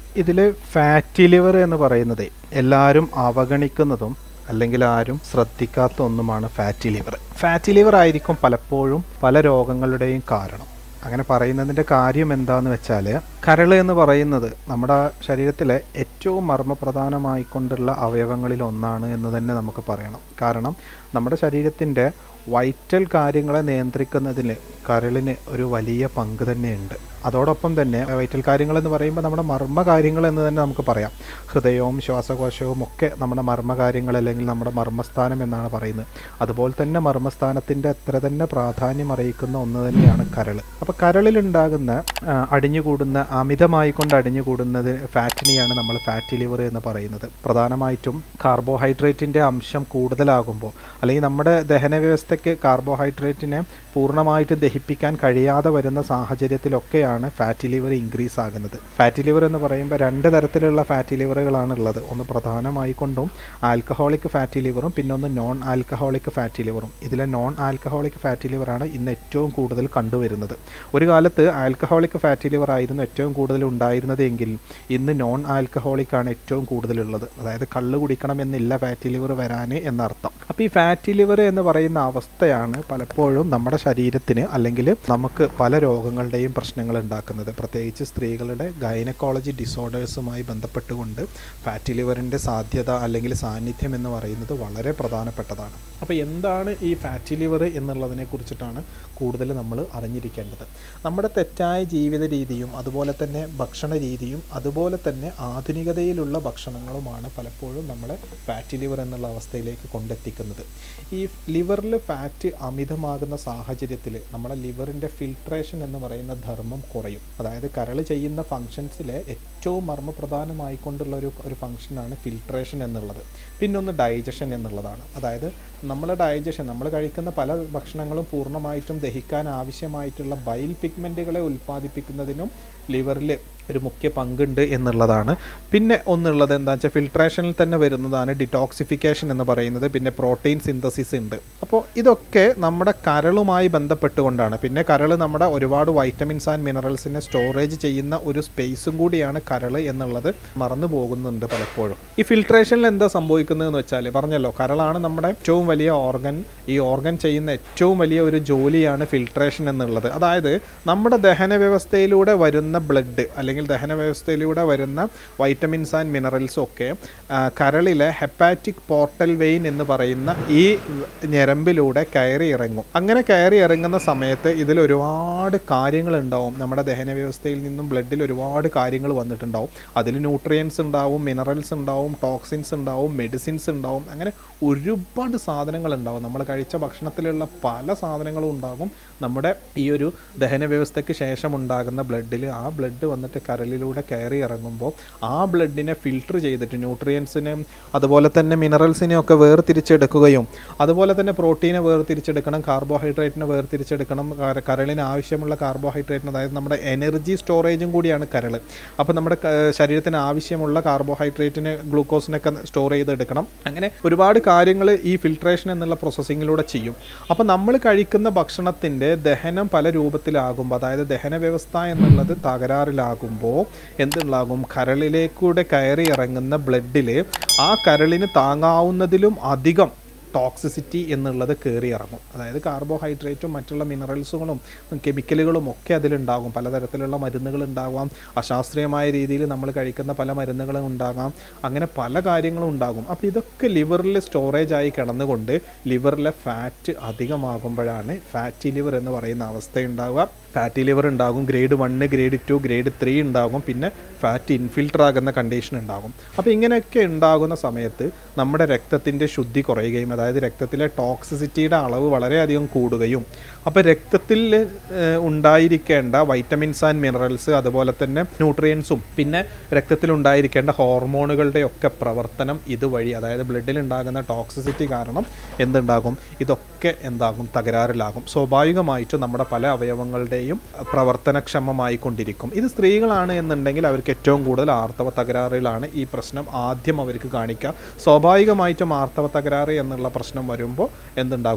ഇതിൽ fatty liver എന്ന് പറയുന്നത് എല്ലാവരും അവഗണിക്കുന്നതും അല്ലെങ്കിൽ ആരും ശ്രദ്ധിക്കാത്ത ഒന്നുമാണ് ഫാറ്റി ലിവർ ഫാറ്റി ലിവർ ആയിരിക്കും പലപ്പോഴും പല രോഗങ്ങളുടെയും കാരണം അങ്ങനെ പറയുന്നതിൻ്റെ കാര്യം എന്താന്ന് വെച്ചാൽ കരൾ എന്ന് പറയുന്നത് നമ്മുടെ ശരീരത്തിലെ ഏറ്റവും മർമ്മപ്രധാനമായിക്കൊണ്ടുള്ള അവയവങ്ങളിൽ ഒന്നാണ് എന്ന് തന്നെ നമുക്ക് പറയണം കാരണം നമ്മുടെ ശരീരത്തിൻ്റെ വൈറ്റൽ കാര്യങ്ങളെ നിയന്ത്രിക്കുന്നതിൽ കരളിന് ഒരു വലിയ പങ്ക് തന്നെയുണ്ട് അതോടൊപ്പം തന്നെ വൈറ്റൽ കാര്യങ്ങൾ എന്ന് പറയുമ്പോൾ നമ്മുടെ മർമ്മ കാര്യങ്ങൾ എന്ന് തന്നെ നമുക്ക് പറയാം ഹൃദയവും ശ്വാസകോശവും ഒക്കെ നമ്മുടെ മർമ്മ കാര്യങ്ങൾ അല്ലെങ്കിൽ നമ്മുടെ മർമ്മസ്ഥാനം എന്നാണ് പറയുന്നത് അതുപോലെ തന്നെ മർമ്മസ്ഥാനത്തിൻ്റെ അത്ര തന്നെ പ്രാധാന്യം അറിയിക്കുന്ന ഒന്ന് തന്നെയാണ് കരൾ അപ്പോൾ കരളിലുണ്ടാകുന്ന ആ, അടിഞ്ഞുകൂടുന്ന അമിതമായി കൊണ്ട് അടിഞ്ഞുകൂടുന്നത് ഫാറ്റിനെയാണ് നമ്മൾ ഫാറ്റി ലിവർ എന്ന് പറയുന്നത് പ്രധാനമായിട്ടും കാർബോഹൈഡ്രേറ്റിൻ്റെ അംശം കൂടുതലാകുമ്പോൾ അല്ലെങ്കിൽ നമ്മുടെ ദഹന വ്യവസ്ഥയ്ക്ക് കാർബോഹൈഡ്രേറ്റിനെ പൂർണ്ണമായിട്ട് ദഹിപ്പിക്കാൻ കഴിയാതെ വരുന്ന സാഹചര്യത്തിലൊക്കെയാണ് ഫാറ്റി ലിവർ ഇൻക്രീസ് ആകുന്നത് ഫാറ്റി ലിവർ എന്ന് പറയുമ്പോൾ രണ്ട് തരത്തിലുള്ള ഫാറ്റി ലിവറുകളാണ് ഉള്ളത് ഒന്ന് പ്രധാനമായി കൊണ്ടും ആൽക്കഹോളിക് ഫാറ്റി ലിവറും പിന്നെ ഒന്ന് നോൺ ആൽക്കഹോളിക് ഫാറ്റി ലിവറും ഇതിലെ നോൺ ആൽക്കഹോളിക് ഫാറ്റി ലിവറാണ് ഇന്ന് ഏറ്റവും കൂടുതൽ കണ്ടുവരുന്നത് ഒരു കാലത്ത് ആൽക്കഹോളിക് ഫാറ്റി ലിവർ ആയിരുന്നു ഏറ്റവും കൂടുതൽ ഉണ്ടായിരുന്നത് എങ്കിൽ ഇന്ന് നോൺ ആൽക്കഹോളിക് ആണ് ഏറ്റവും കൂടുതലുള്ളത് അതായത് കള്ള് കുടിക്കണമെന്നില്ല ഫാറ്റി ലിവർ വരാൻ എന്നർത്ഥം അപ്പോൾ ഈ ഫാറ്റി ലിവർ എന്ന് പറയുന്ന അവസ്ഥയാണ് പലപ്പോഴും നമ്മുടെ ശരീരത്തിന് അല്ലെങ്കിൽ നമുക്ക് പല രോഗങ്ങളുടെയും പ്രശ്നങ്ങൾ ഉണ്ടാക്കുന്നത് പ്രത്യേകിച്ച് സ്ത്രീകളുടെ ഗൈനക്കോളജി ഡിസോർഡേഴ്സുമായി ബന്ധപ്പെട്ടുകൊണ്ട് ഫാറ്റി ലിവറിൻ്റെ സാധ്യത അല്ലെങ്കിൽ സാന്നിധ്യം എന്ന് പറയുന്നത് വളരെ പ്രധാനപ്പെട്ടതാണ് അപ്പോൾ എന്താണ് ഈ ഫാറ്റി ലിവർ എന്നുള്ളതിനെ കുറിച്ചിട്ടാണ് കൂടുതൽ നമ്മൾ അറിഞ്ഞിരിക്കേണ്ടത് നമ്മുടെ തെറ്റായ ജീവിത രീതിയും അതുപോലെ തന്നെ ഭക്ഷണ രീതിയും അതുപോലെ തന്നെ ആധുനികതയിലുള്ള ഭക്ഷണങ്ങളുമാണ് പലപ്പോഴും നമ്മളെ ഫാറ്റി ലിവർ എന്നുള്ള അവസ്ഥയിലേക്ക് കൊണ്ടെത്തിക്കുന്നത് ഈ ലിവറിൽ ഫാറ്റ് അമിതമാകുന്ന സാഹചര്യത്തിൽ നമ്മുടെ ലിവറിൻ്റെ ഫിൽട്രേഷൻ എന്ന് പറയുന്ന ധർമ്മം കുറയും അതായത് കരൾ ചെയ്യുന്ന ഫങ്ഷൻസിലെ ഏറ്റവും മർമ്മപ്രധാനമായിക്കൊണ്ടുള്ള ഒരു ഒരു ഫങ്ഷനാണ് ഫിൽട്രേഷൻ എന്നുള്ളത് പിന്നൊന്ന് ഡൈജഷൻ എന്നുള്ളതാണ് അതായത് നമ്മളെ ഡൈജഷൻ നമ്മൾ കഴിക്കുന്ന പല ഭക്ഷണങ്ങളും പൂർണ്ണമായിട്ടും ദഹിക്കാൻ ആവശ്യമായിട്ടുള്ള ബൈൽ പിഗ്മെൻറ്റുകളെ ഉൽപ്പാദിപ്പിക്കുന്നതിനും ലിവറിൽ ഒരു മുഖ്യ പങ്കുണ്ട് എന്നുള്ളതാണ് പിന്നെ ഒന്നുള്ളത് എന്താ വെച്ചാൽ ഫിൽട്രേഷനിൽ തന്നെ വരുന്നതാണ് ഡിറ്റോക്സിഫിക്കേഷൻ എന്ന് പറയുന്നത് പിന്നെ പ്രോട്ടീൻ സിന്തസിസ് ഉണ്ട് അപ്പോൾ ഇതൊക്കെ നമ്മുടെ കരളുമായി ബന്ധപ്പെട്ടുകൊണ്ടാണ് പിന്നെ കരൾ നമ്മുടെ ഒരുപാട് വൈറ്റമിൻസ് ആൻഡ് മിനറൽസിനെ സ്റ്റോറേജ് ചെയ്യുന്ന ഒരു സ്പേസും കൂടിയാണ് കരൾ എന്നുള്ളത് മറന്നു പോകുന്നുണ്ട് പലപ്പോഴും ഈ ഫിൽട്രേഷനിൽ എന്താ സംഭവിക്കുന്നതെന്ന് വെച്ചാൽ പറഞ്ഞല്ലോ കരളാണ് നമ്മുടെ ഏറ്റവും വലിയ ഓർഗൻ ഈ ഓർഗൻ ചെയ്യുന്ന ഏറ്റവും വലിയ ഒരു ജോലിയാണ് ഫിൽട്രേഷൻ എന്നുള്ളത് അതായത് നമ്മുടെ ദഹന വ്യവസ്ഥയിലൂടെ വരുന്ന ബ്ലഡ് അല്ലെങ്കിൽ ദഹന വ്യവസ്ഥയിലൂടെ വരുന്ന വൈറ്റമിൻസ് ആൻഡ് മിനറൽസും ഒക്കെ ആ, കരളിലെ ഹെപ്പാറ്റിക് പോർട്ടൽ വെയിൻ എന്ന് പറയുന്ന ഈ ഞരമ്പിലൂടെ കയറി ഇറങ്ങും അങ്ങനെ കയറി ഇറങ്ങുന്ന സമയത്ത് ഇതിൽ ഒരുപാട് കാര്യങ്ങൾ ഉണ്ടാവും നമ്മുടെ ദഹന വ്യവസ്ഥയിൽ നിന്നും ബ്ലഡിൽ ഒരുപാട് കാര്യങ്ങൾ വന്നിട്ടുണ്ടാവും അതിൽ ന്യൂട്രിയൻസ് ഉണ്ടാവും മിനറൽസ് ഉണ്ടാവും ടോക്സിൻസ് ഉണ്ടാവും മെഡിസിൻസ് ഉണ്ടാവും അങ്ങനെ ഒരുപാട് സാധനങ്ങൾ ഉണ്ടാവും നമ്മൾ കഴിച്ച ഭക്ഷണത്തിലുള്ള പല സാധനങ്ങളും ഉണ്ടാകും നമ്മുടെ ഈ ഒരു ദഹന വ്യവസ്ഥയ്ക്ക് ശേഷം ഉണ്ടാകുന്ന ബ്ലഡിൽ ആ ബ്ലഡ് വന്നിട്ട് കരളിലൂടെ കയറി ഇറങ്ങുമ്പോൾ ആ ബ്ലഡിനെ ഫിൽട്ടർ ചെയ്തിട്ട് ന്യൂട്രിയൻസിനെയും അതുപോലെ തന്നെ മിനറൽസിനെയും ഒക്കെ വേർതിരിച്ചെടുക്കുകയും അതുപോലെ തന്നെ പ്രോട്ടീനെ വേർതിരിച്ചെടുക്കണം കാർബോഹൈഡ്രേറ്റിനെ വേർതിരിച്ചെടുക്കണം കര- കരളിന് ആവശ്യമുള്ള കാർബോഹൈഡ്രേറ്റിന് അതായത് നമ്മുടെ എനർജി സ്റ്റോറേജും കൂടിയാണ് കരൾ അപ്പോൾ നമ്മുടെ ക- ശരീരത്തിന് ആവശ്യമുള്ള കാർബോഹൈഡ്രേറ്റിന് ഗ്ലൂക്കോസിനൊക്കെ സ്റ്റോർ ചെയ്തെടുക്കണം അങ്ങനെ ഒരുപാട് കാര്യങ്ങൾ ഈ ഫിൽട്രേഷൻ എന്നുള്ള പ്രോസസ്സിങ്ങിലൂടെ ചെയ്യും അപ്പോൾ നമ്മൾ കഴിക്കുന്ന ഭക്ഷണത്തിൻ്റെ ദഹനം പല രൂപത്തിലാകുമ്പോൾ അതായത് ദഹന വ്യവസ്ഥ എന്നുള്ളത് തകരാറിലാകുമ്പോൾ എന്തുണ്ടാകും കരളിലേക്കൂടെ കയറി ഇറങ്ങുന്ന ബ്ലഡിൽ ആ കരളിന് താങ്ങാവുന്നതിലും അധികം ടോക്സിസിറ്റി എന്നുള്ളത് കയറി ഇറങ്ങും അതായത് കാർബോഹൈഡ്രേറ്റും മറ്റുള്ള മിനറൽസുകളും കെമിക്കലുകളും ഒക്കെ അതിലുണ്ടാകും പലതരത്തിലുള്ള മരുന്നുകൾ ഉണ്ടാകാം അശാസ്ത്രീയമായ രീതിയിൽ നമ്മൾ കഴിക്കുന്ന പല മരുന്നുകളും ഉണ്ടാകാം അങ്ങനെ പല കാര്യങ്ങളും ഉണ്ടാകും അപ്പോൾ ഇതൊക്കെ ലിവറിൽ സ്റ്റോറേജ് ആയി കിടന്നുകൊണ്ട് ലിവറിലെ ഫാറ്റ് അധികമാകുമ്പോഴാണ് ഫാറ്റി ലിവർ എന്ന് പറയുന്ന അവസ്ഥ ഉണ്ടാവുക ഫാറ്റി ലിവർ ഉണ്ടാകും grade one grade two grade three ഉണ്ടാകും പിന്നെ ഫാറ്റ് ഇൻഫിൽട്ടർ ആകുന്ന കണ്ടീഷൻ ഉണ്ടാകും അപ്പോൾ ഇങ്ങനെയൊക്കെ ഉണ്ടാകുന്ന സമയത്ത് നമ്മുടെ രക്തത്തിൻ്റെ ശുദ്ധി കുറയുകയും അതായത് രക്തത്തിലെ ടോക്സിസിറ്റിയുടെ അളവ് വളരെയധികം കൂടുകയും അപ്പോൾ രക്തത്തിൽ ഏഹ്, ഉണ്ടായിരിക്കേണ്ട വൈറ്റമിൻസ് ആൻഡ് മിനറൽസ് അതുപോലെ തന്നെ ന്യൂട്രിയൻസും പിന്നെ രക്തത്തിൽ ഉണ്ടായിരിക്കേണ്ട ഹോർമോണുകളുടെ ഒക്കെ പ്രവർത്തനം ഇതുവഴി അതായത് ബ്ലഡിൽ ഉണ്ടാകുന്ന ടോക്സിസിറ്റി കാരണം എന്തുണ്ടാകും ഇതൊക്കെ എന്താകും തകരാറിലാകും സ്വാഭാവികമായിട്ടും നമ്മുടെ പല അവയവങ്ങളുടെയും പ്രവർത്തനക്ഷമമായി കൊണ്ടിരിക്കും ഇത് സ്ത്രീകളാണ് എന്നുണ്ടെങ്കിൽ അവർക്ക് ഏറ്റവും കൂടുതൽ ആർത്തവ തകരാറിലാണ് ഈ പ്രശ്നം ആദ്യം അവർക്ക് കാണിക്കുക സ്വാഭാവികമായിട്ടും ആർത്തവ തകരാറ് എന്നുള്ള പ്രശ്നം വരുമ്പോൾ എന്തുണ്ടാകും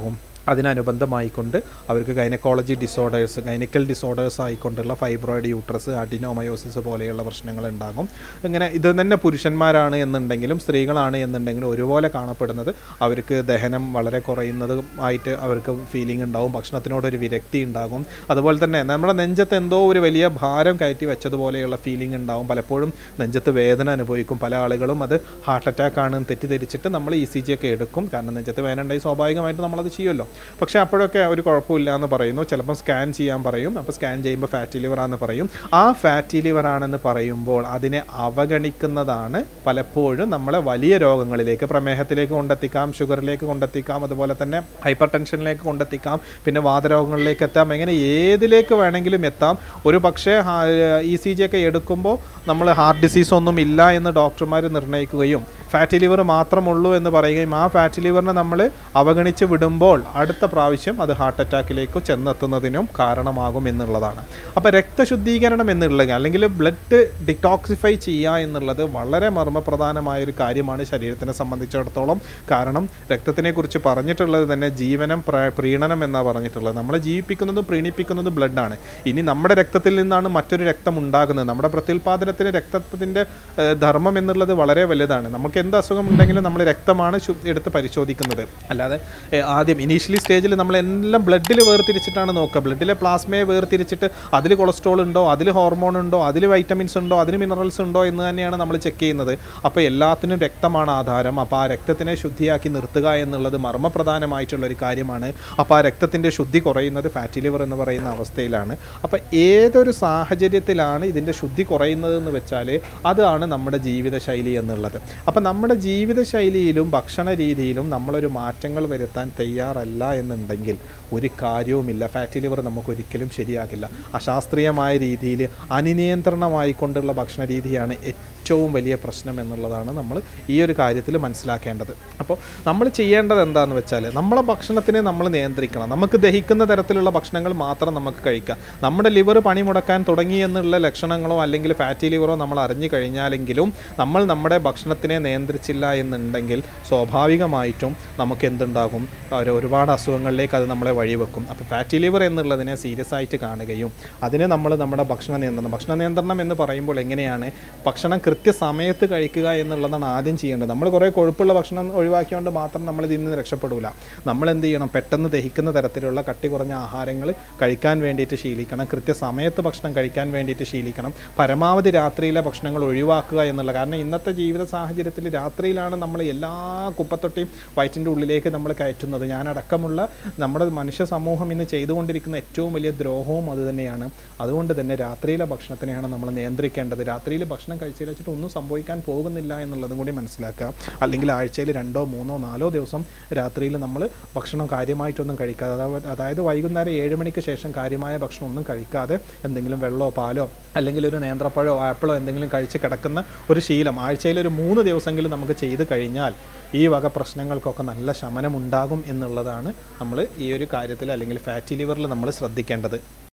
അതിനനുബന്ധമായിക്കൊണ്ട് അവർക്ക് ഗൈനക്കോളജി ഡിസോർഡേഴ്സ് ഗൈനക്കൽ ഡിസോർഡേഴ്സ് ആയിക്കൊണ്ടുള്ള ഫൈബ്രോയിഡ് യൂട്രസ് അഡിനോമയോസിസ് പോലെയുള്ള പ്രശ്നങ്ങൾ ഉണ്ടാകും ഇങ്ങനെ ഇത് തന്നെ പുരുഷന്മാരാണ് എന്നുണ്ടെങ്കിലും സ്ത്രീകളാണ് എന്നുണ്ടെങ്കിലും ഒരുപോലെ കാണപ്പെടുന്നത് അവർക്ക് ദഹനം വളരെ കുറയുന്നത് ആയിട്ട് അവർക്ക് ഫീലിംഗ് ഉണ്ടാവും ഭക്ഷണത്തിനോടൊരു വിരക്തി ഉണ്ടാകും അതുപോലെ തന്നെ നമ്മുടെ നെഞ്ചത്ത് എന്തോ ഒരു വലിയ ഭാരം കയറ്റി വെച്ചതുപോലെയുള്ള ഫീലിംഗ് ഉണ്ടാവും പലപ്പോഴും നെഞ്ചത്ത് വേദന അനുഭവിക്കും പല ആളുകളും അത് ഹാർട്ട് അറ്റാക്ക് ആണ് തെറ്റിദ്ധരിച്ചിട്ട് നമ്മൾ ഇ സി ജി ഒക്കെ എടുക്കും കാരണം നെഞ്ചത്ത് വേദന ഉണ്ടായി സ്വാഭാവികമായിട്ട് നമ്മളത് ചെയ്യുമല്ലോ പക്ഷേ അപ്പോഴൊക്കെ ഒരു കുഴപ്പമില്ല എന്ന് പറയുന്നു ചിലപ്പോൾ സ്കാൻ ചെയ്യാൻ പറയും അപ്പോൾ സ്കാൻ ചെയ്യുമ്പോൾ ഫാറ്റി ലിവർ ആണെന്ന് പറയും ആ ഫാറ്റി ലിവർ ആണെന്ന് പറയുമ്പോൾ അതിനെ അവഗണിക്കുന്നതാണ് പലപ്പോഴും നമ്മളെ വലിയ രോഗങ്ങളിലേക്ക് പ്രമേഹത്തിലേക്ക് കൊണ്ടെത്തിക്കാം ഷുഗറിലേക്ക് കൊണ്ടെത്തിക്കാം അതുപോലെ തന്നെ ഹൈപ്പർ ടെൻഷനിലേക്ക് കൊണ്ടെത്തിക്കാം പിന്നെ വാതരോഗങ്ങളിലേക്ക് എത്താം എങ്ങനെ ഏതിലേക്ക് വേണമെങ്കിലും എത്താം ഒരു പക്ഷേ ഇ സി ജി ഒക്കെ എടുക്കുമ്പോൾ നമ്മൾ ഹാർട്ട് ഡിസീസ് ഒന്നും ഇല്ല എന്ന് ഡോക്ടർമാർ നിർണ്ണയിക്കുകയും ഫാറ്റി ലിവർ മാത്രമുള്ളൂ എന്ന് പറയുകയും ആ ഫാറ്റി ലിവറിനെ നമ്മൾ അവഗണിച്ച് വിടുമ്പോൾ അടുത്ത പ്രാവശ്യം അത് ഹാർട്ട് അറ്റാക്കിലേക്ക് ചെന്നെത്തുന്നതിനും കാരണമാകും എന്നുള്ളതാണ് അപ്പോൾ രക്തശുദ്ധീകരണം എന്നുള്ളത് അല്ലെങ്കിൽ ബ്ലഡ് ഡിറ്റോക്സിഫൈ ചെയ്യുക എന്നുള്ളത് വളരെ മർമ്മപ്രധാനമായ ഒരു കാര്യമാണ് ശരീരത്തിനെ സംബന്ധിച്ചിടത്തോളം കാരണം രക്തത്തിനെ കുറിച്ച് പറഞ്ഞിട്ടുള്ളത് തന്നെ ജീവനം പ്ര- പ്രീണനം എന്നാണ് പറഞ്ഞിട്ടുള്ളത് നമ്മളെ ജീവിപ്പിക്കുന്നതും പ്രീണിപ്പിക്കുന്നതും ബ്ലഡാണ് ഇനി നമ്മുടെ രക്തത്തിൽ നിന്നാണ് മറ്റൊരു രക്തം ഉണ്ടാകുന്നത് നമ്മുടെ പ്രത്യുൽപാദനത്തിന് രക്തത്തിൻ്റെ ഏഹ്, ധർമ്മം എന്നുള്ളത് വളരെ വലുതാണ് നമുക്ക് എന്ത് അസുഖം ഉണ്ടെങ്കിലും നമ്മൾ രക്തമാണ് ശു- എടുത്ത് പരിശോധിക്കുന്നത് അല്ലാതെ ഏഹ്, ആദ്യം ഇനീഷ്യലി സ്റ്റേജിൽ നമ്മൾ എല്ലാം ബ്ലഡിൽ വേർതിരിച്ചിട്ടാണ് നോക്കുക ബ്ലഡിലെ പ്ലാസ്മയെ വേർതിരിച്ചിട്ട് അതിൽ കൊളസ്ട്രോൾ ഉണ്ടോ അതിൽ ഹോർമോൺ ഉണ്ടോ അതിൽ വൈറ്റമിൻസ് ഉണ്ടോ അതിൽ മിനറൽസ് ഉണ്ടോ എന്ന് തന്നെയാണ് നമ്മൾ ചെക്ക് ചെയ്യുന്നത് അപ്പോൾ എല്ലാത്തിനും രക്തമാണ് ആധാരം അപ്പോൾ ആ രക്തത്തിനെ ശുദ്ധിയാക്കി നിർത്തുക എന്നുള്ളത് മർമ്മപ്രധാനമായിട്ടുള്ള ഒരു കാര്യമാണ് അപ്പോൾ ആ രക്തത്തിൻ്റെ ശുദ്ധി കുറയുന്നത് ഫാറ്റി ലിവർ എന്ന് പറയുന്ന അവസ്ഥയിലാണ് അപ്പോൾ ഏതൊരു സാഹചര്യത്തിലാണ് ഇതിൻ്റെ ശുദ്ധി കുറയുന്നതെന്ന് വെച്ചാൽ അതാണ് നമ്മുടെ ജീവിതശൈലി എന്നുള്ളത് അപ്പോൾ നമ്മുടെ ജീവിതശൈലിയിലും ഭക്ഷണ രീതിയിലും നമ്മളൊരു മാറ്റങ്ങൾ വരുത്താൻ തയ്യാറല്ല എന്നുണ്ടെങ്കിൽ ഒരു കാര്യവുമില്ല ഫാറ്റി ലിവർ നമുക്ക് ഒരിക്കലും ശരിയാകില്ല അശാസ്ത്രീയമായ രീതിയിൽ അനിയന്ത്രണമായിക്കൊണ്ടുള്ള ഭക്ഷണ രീതിയാണ് ഏറ്റവും വലിയ പ്രശ്നം എന്നുള്ളതാണ് നമ്മൾ ഈ ഒരു കാര്യത്തിൽ മനസ്സിലാക്കേണ്ടത് അപ്പോൾ നമ്മൾ ചെയ്യേണ്ടത് എന്താണെന്ന് വെച്ചാൽ നമ്മളെ ഭക്ഷണത്തിനെ നമ്മൾ നിയന്ത്രിക്കണം നമുക്ക് ദഹിക്കുന്ന തരത്തിലുള്ള ഭക്ഷണങ്ങൾ മാത്രം നമുക്ക് കഴിക്കാം നമ്മുടെ ലിവർ പണി മുടക്കാൻ തുടങ്ങി എന്നുള്ള ലക്ഷണങ്ങളോ അല്ലെങ്കിൽ ഫാറ്റി ലിവറോ നമ്മൾ അറിഞ്ഞു കഴിഞ്ഞാലെങ്കിലും നമ്മൾ നമ്മുടെ ഭക്ഷണത്തിനെ നിയന്ത്രിച്ചില്ല എന്നുണ്ടെങ്കിൽ സ്വാഭാവികമായിട്ടും നമുക്ക് എന്തുണ്ടാകും ഒരു ഒരുപാട് അസുഖങ്ങളിലേക്ക് അത് നമ്മളെ വഴിവെക്കും അപ്പോൾ ഫാറ്റി ലിവർ എന്നുള്ളതിനെ സീരിയസ് ആയിട്ട് കാണുകയും അതിനെ നമ്മൾ നമ്മുടെ ഭക്ഷണ നിയന്ത്രണം ഭക്ഷണ നിയന്ത്രണം എന്ന് പറയുമ്പോൾ എങ്ങനെയാണ് ഭക്ഷണം കൃത്യസമയത്ത് കഴിക്കുക എന്നുള്ളതാണ് ആദ്യം ചെയ്യേണ്ടത് നമ്മൾ കുറേ കൊഴുപ്പുള്ള ഭക്ഷണം ഒഴിവാക്കിയോണ്ട് മാത്രം നമ്മൾ ഇതിൽ നിന്ന് രക്ഷപ്പെടില്ല നമ്മൾ എന്ത് ചെയ്യണം പെട്ടെന്ന് ദഹിക്കുന്ന തരത്തിലുള്ള കട്ടി കുറഞ്ഞ ആഹാരങ്ങൾ കഴിക്കാൻ വേണ്ടിയിട്ട് ശീലിക്കണം കൃത്യസമയത്ത് ഭക്ഷണം കഴിക്കാൻ വേണ്ടിയിട്ട് ശീലിക്കണം പരമാവധി രാത്രിയിലെ ഭക്ഷണങ്ങൾ ഒഴിവാക്കുക എന്നുള്ള കാരണം ഇന്നത്തെ ജീവിത സാഹചര്യത്തിൽ രാത്രിയിലാണ് നമ്മൾ എല്ലാ കുപ്പത്തൊട്ടിയും വയറ്റിൻ്റെ ഉള്ളിലേക്ക് നമ്മൾ കയറ്റുന്നത് ഞാനടക്കമുള്ള നമ്മുടെ മനുഷ്യ സമൂഹം ഇന്ന് ചെയ്തുകൊണ്ടിരിക്കുന്ന ഏറ്റവും വലിയ ദ്രോഹവും അത് തന്നെയാണ് അതുകൊണ്ട് തന്നെ രാത്രിയിലെ ഭക്ഷണത്തിനെയാണ് നമ്മൾ നിയന്ത്രിക്കേണ്ടത് രാത്രിയിൽ ഭക്ഷണം കഴിച്ചു വെച്ചിട്ട് ഒന്നും സംഭവിക്കാൻ പോകുന്നില്ല എന്നുള്ളതും കൂടി മനസ്സിലാക്കുക അല്ലെങ്കിൽ ആഴ്ചയിൽ രണ്ടോ മൂന്നോ നാലോ ദിവസം രാത്രിയിൽ നമ്മൾ ഭക്ഷണം കാര്യമായിട്ടൊന്നും കഴിക്കാതെ അതാ- അതായത് വൈകുന്നേരം ഏഴ് മണിക്ക് ശേഷം കാര്യമായ ഭക്ഷണം ഒന്നും കഴിക്കാതെ എന്തെങ്കിലും വെള്ളമോ പാലോ അല്ലെങ്കിൽ ഒരു നേന്ത്രപ്പഴമോ ആപ്പിളോ എന്തെങ്കിലും കഴിച്ച് കിടക്കുന്ന ഒരു ശീലം ആഴ്ചയിൽ ഒരു മൂന്ന് ദിവസമെങ്കിലും നമുക്ക് ചെയ്ത് കഴിഞ്ഞാൽ ഈ വക പ്രശ്നങ്ങൾക്കൊക്കെ നല്ല ശമനം ഉണ്ടാകും എന്നുള്ളതാണ് നമ്മൾ ഈ ഒരു കാര്യത്തിൽ അല്ലെങ്കിൽ ഫാറ്റി ലിവറിൽ നമ്മൾ ശ്രദ്ധിക്കേണ്ടത്